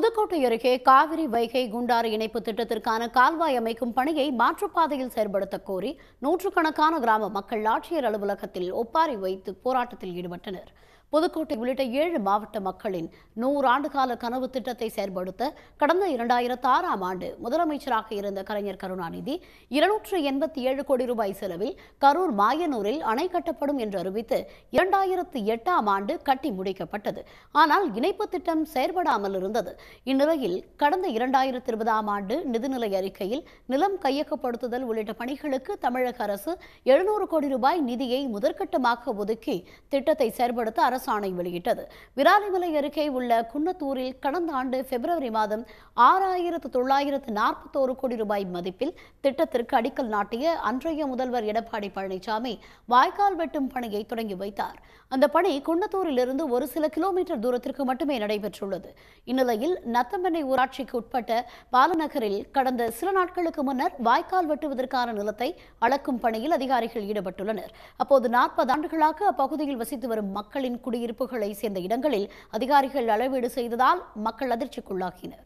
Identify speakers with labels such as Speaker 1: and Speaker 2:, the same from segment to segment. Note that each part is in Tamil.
Speaker 1: புதுக்கோட்டை அருகே காவிரி வைகை குண்டாறு இணைப்பு திட்டத்திற்கான கால்வாய் அமைக்கும் பணியை மாற்றுப்பாதையில் செயல்படுத்த கோரி நூற்றுக்கணக்கான கிராம மக்கள் ஆட்சியர் அலுவலகத்தில் ஒப்பாரி வைத்து போராட்டத்தில் ஈடுபட்டனர் புதுக்கோட்டை உள்ளிட்ட ஏழு மாவட்ட மக்களின் நூறாண்டு கால கனவு திட்டத்தை செயல்படுத்த கடந்த இரண்டாயிரத்து ஆறாம் ஆண்டு முதலமைச்சராக இருந்த கலைஞர் கருணாநிதி இருநூற்று எண்பத்தி ஏழு கோடி ரூபாய் செலவில் கரூர் மாயனூரில் அணை கட்டப்படும் என்று அறிவித்து இரண்டாயிரத்து எட்டாம் ஆண்டு கட்டி முடிக்கப்பட்டது ஆனால் இணைப்பு திட்டம் செயல்படாமல் இருந்தது இந்நிலையில் கடந்த இரண்டாயிரத்து இருபதாம் ஆண்டு நிதிநிலை அறிக்கையில் நிலம் கையகப்படுத்துதல் உள்ளிட்ட பணிகளுக்கு தமிழக அரசு எழுநூறு கோடி ரூபாய் நிதியை முதற்கட்டமாக ஒதுக்கி திட்டத்தை செயல்படுத்த அரசாணை வெளியிட்டது விராலிமலை அருகே உள்ள குன்னத்தூரில் கடந்த ஆண்டு பிப்ரவரி மாதம் ஆறாயிரத்து தொள்ளாயிரத்து நாற்பத்தோரு கோடி ரூபாய் மதிப்பில் திட்டத்திற்கு அடிக்கல் நாட்டிய அன்றைய முதல்வர் எடப்பாடி பழனிசாமி வாய்க்கால் வெட்டும் பணியை தொடங்கி வைத்தார் அந்த பணி குன்னத்தூரிலிருந்து ஒரு சில கிலோமீட்டர் தூரத்திற்கு மட்டுமே நடைபெற்றுள்ளது இந்நிலையில் நத்தம்பெண்ணை ஊராட்சிக்கு உட்பட்ட பாலநகரில் கடந்த சில நாட்களுக்கு முன்னர் வாய்க்கால் வெட்டுவதற்கான நிலத்தை அளக்கும் பணியில் அதிகாரிகள் ஈடுபட்டுள்ளனர் அப்போது நாற்பது ஆண்டுகளாக அப்பகுதியில் வசித்து வரும் மக்களின் குடியிருப்புகளை சேர்ந்த இடங்களில் அதிகாரிகள் அளவீடு செய்ததால் மக்கள் அதிர்ச்சிக்குள்ளாகினர்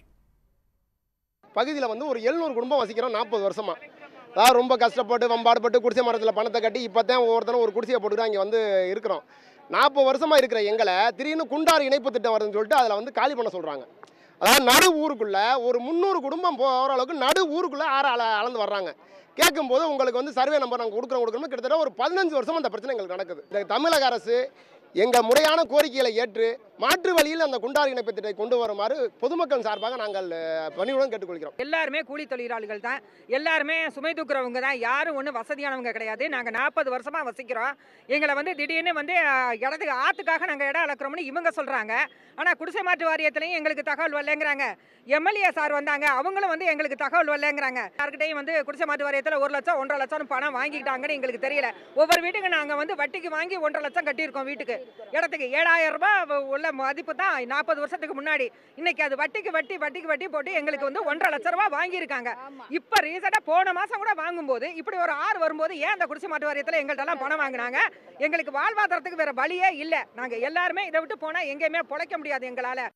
Speaker 2: பகுதியில் வந்து ஒரு எழுநூறு குடும்பம் வசிக்கிறோம் நாற்பது வருஷமா அதாவது ரொம்ப கஷ்டப்பட்டு வம்பாடுபட்டு குடிசை மரத்தில் பணத்தை கட்டி இப்போ தான் ஒவ்வொருத்தரும் ஒரு குடிசையை போட்டுக்கிட்டு இங்கே வந்து இருக்கிறோம் நாற்பது வருஷமாக இருக்கிற எங்களை திடீர்னு குண்டாறு இணைப்பு திட்டம் வருதுன்னு சொல்லிட்டு அதில் வந்து காலி பண்ண சொல்கிறாங்க அதாவது நடு ஊருக்குள்ளே ஒரு முந்நூறு குடும்பம் போகிற அளவுக்கு நடு ஊருக்குள்ளே ஆறு அள அளந்து வர்றாங்க கேட்கும்போது உங்களுக்கு வந்து சர்வே நம்பர் நாங்கள் கொடுக்குறோம் கொடுக்குறோம் கிட்டத்தட்ட ஒரு பதினஞ்சு வருஷமா இந்த பிரச்சனை எங்களுக்கு நடக்குது இந்த தமிழக அரசு எங்கள் முறையான கோரிக்கைகளை ஏற்று மாற்று வழியில் அந்த குண்டாறு இணைப்பு திட்டத்தை கொண்டு வருமாறு பொதுமக்கள் சார்பாக நாங்கள் அஹ், பணிவுடன் கேட்டுக்கொள்கிறோம்
Speaker 3: எல்லாருமே கூலி தொழிலாளிகள் தான் எல்லாருமே சுமை தூக்குறவங்க தான் யாரும் ஒன்றும் வசதியானவங்க கிடையாது நாங்கள் நாற்பது வருஷமா வசிக்கிறோம் எங்களை வந்து திடீர்னு வந்து அஹ், இடத்துக்கு ஆற்றுக்காக நாங்கள் இடம் அளக்குறோம்னு இவங்க சொல்கிறாங்க ஆனால் குடிசை மாற்று வாரியத்துலையும் எங்களுக்கு தகவல் வரலைங்கிறாங்க எம்எல்ஏ சார் வந்தாங்க அவங்களும் வந்து எங்களுக்கு தகவல் வரலைங்கிறாங்க யார்கிட்டையும் வந்து குடிசை மாற்று வாரியத்தில் ஒரு லட்சம் ஒன்றரை லட்சம் பணம் வாங்கிக்கிட்டாங்கன்னு எங்களுக்கு தெரியல ஒவ்வொரு வீட்டுக்கு நாங்கள் வந்து வட்டிக்கு வாங்கி ஒன்றரை லட்சம் கட்டியிருக்கோம் வீட்டுக்கு இடத்துக்கு ஏழாயிரம் ரூபாய் உள்ள மதிப்பு தான் நாற்பது வருஷத்துக்கு முன்னாடி இன்னைக்கு அது வட்டிக்கு வட்டி வட்டிக்கு வட்டி போட்டு எங்களுக்கு வந்து ஒன்றரை லட்ச ரூபாய் வாங்கியிருக்காங்க இப்போ ரீசெண்டாக போன மாதம் கூட வாங்கும்போது இப்படி ஒரு ஆறு வரும்போது ஏன் அந்த குடிசை மாட்டு வாரியத்தில் எங்கள்கிட்ட எல்லாம் பணம் வாங்கினாங்க எங்களுக்கு வாழ்வாதாரத்துக்கு வேற வழியே இல்லை நாங்கள் எல்லாருமே இதை விட்டு போனால் எங்கேயுமே பொழைக்க முடியாது எங்களால்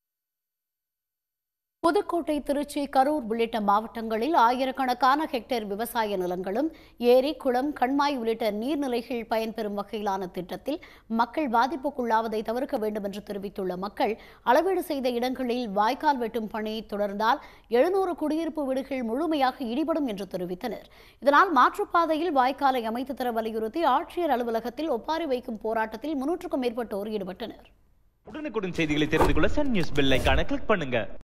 Speaker 1: புதுக்கோட்டை திருச்சி கரூர் உள்ளிட்ட மாவட்டங்களில் ஆயிரக்கணக்கான ஹெக்டேர் விவசாய நிலங்களும் ஏரி குளம் கண்மாய் உள்ளிட்ட நீர்நிலைகள் பயன்பெறும் வகையிலான திட்டத்தில் மக்கள் பாதிப்புக்குள்ளாவதை தவிர்க்க வேண்டும் என்று தெரிவித்துள்ள மக்கள் அளவீடு செய்த இடங்களில் வாய்க்கால் வெட்டும் பணி தொடர்ந்தால் எழுநூறு குடியிருப்பு வீடுகள் முழுமையாக இடிபடும் என்று தெரிவித்தனர் இதனால் மாற்றுப்பாதையில் வாய்க்காலை அமைத்து தர வலியுறுத்தி ஆட்சியர் அலுவலகத்தில் ஒப்பாரி வைக்கும் போராட்டத்தில் முன்னூற்றுக்கும் மேற்பட்டோர் ஈடுபட்டனர்
Speaker 4: உடனுக்குடன் செய்திகளை தெரிந்து கொள்ள சன் நியூஸ் பெல் ஐகானை கிளிக் பண்ணுங்க